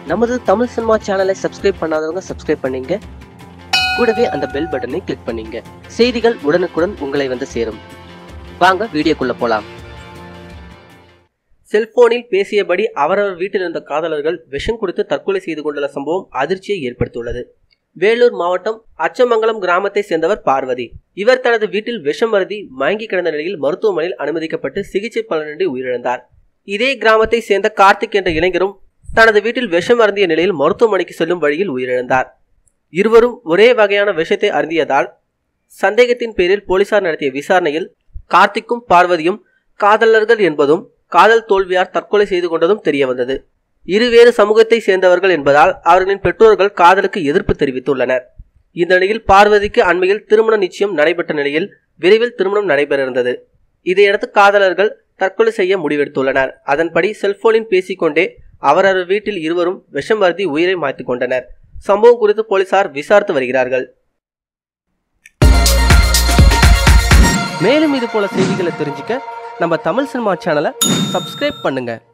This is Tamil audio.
நமது தமிழ் சினிமா சேனலை சப்ஸ்கிரைப் பண்ணாதவங்க சப்ஸ்கிரைப் பண்ணீங்க கூடவே அந்த பெல் பட்டனை கிளிக் பண்ணீங்க செய்திகள் உடனுக்குடன் உங்களை வந்து சேரும் வாங்க வீடியோக்குள்ள போலாம் செல்போனில் பேசியபடி அவரவர் வீட்டில் இருந்த காதலர்கள் விஷம் கொடுத்து தற்கொலை செய்து கொண்டுள்ள சம்பவம் அதிர்ச்சியை ஏற்படுத்தியுள்ளது வேலூர் மாவட்டம் அச்சமங்கலம் கிராமத்தை சேர்ந்தவர் பார்வதி இவர் தனது வீட்டில் விஷம் அருந்தி மயங்கி கிடந்த நிலையில் மருத்துவமனையில் அனுமதிக்கப்பட்டு சிகிச்சை பலனின்றி உயிரிழந்தார் இதே கிராமத்தை சேர்ந்த கார்த்திக் என்ற இளைஞரும் தனது வீட்டில் விஷம் அருந்திய நிலையில் மருத்துவமனைக்கு செல்லும் வழியில் உயிரிழந்தார் இருவரும் ஒரே வகையான விஷத்தை அருந்தியதால் சந்தேகத்தின் பேரில் போலீசார் நடத்திய விசாரணையில் கார்த்திக்கும் பார்வதியும் காதலர்கள் என்பதும் காதல் தோல்வியார் தற்கொலை செய்து கொண்டதும் தெரியவந்தது இருவேறு சமூகத்தை சேர்ந்தவர்கள் என்பதால் அவர்களின் பெற்றோர்கள் காதலுக்கு எதிர்ப்பு தெரிவித்துள்ளனர் இந்த நிலையில் பார்வதிக்கு அண்மையில் திருமண நிச்சயம் நடைபெற்ற நிலையில் விரைவில் திருமணம் நடைபெற இருந்தது இதையடுத்து காதலர்கள் தற்கொலை செய்ய முடிவெடுத்துள்ளனர் அதன்படி செல்போனில் பேசிக்கொண்டே அவரவர் வீட்டில் இருவரும் விஷம் அருந்தி உயிரை மாய்த்து கொண்டனர் சம்பவம் குறித்து போலீசார் விசாரித்து வருகிறார்கள் மேலும் இது போல செய்திகளை தெரிஞ்சுக்க நம்ம தமிழ் சினிமா சேனலை சப்ஸ்கிரைப் பண்ணுங்க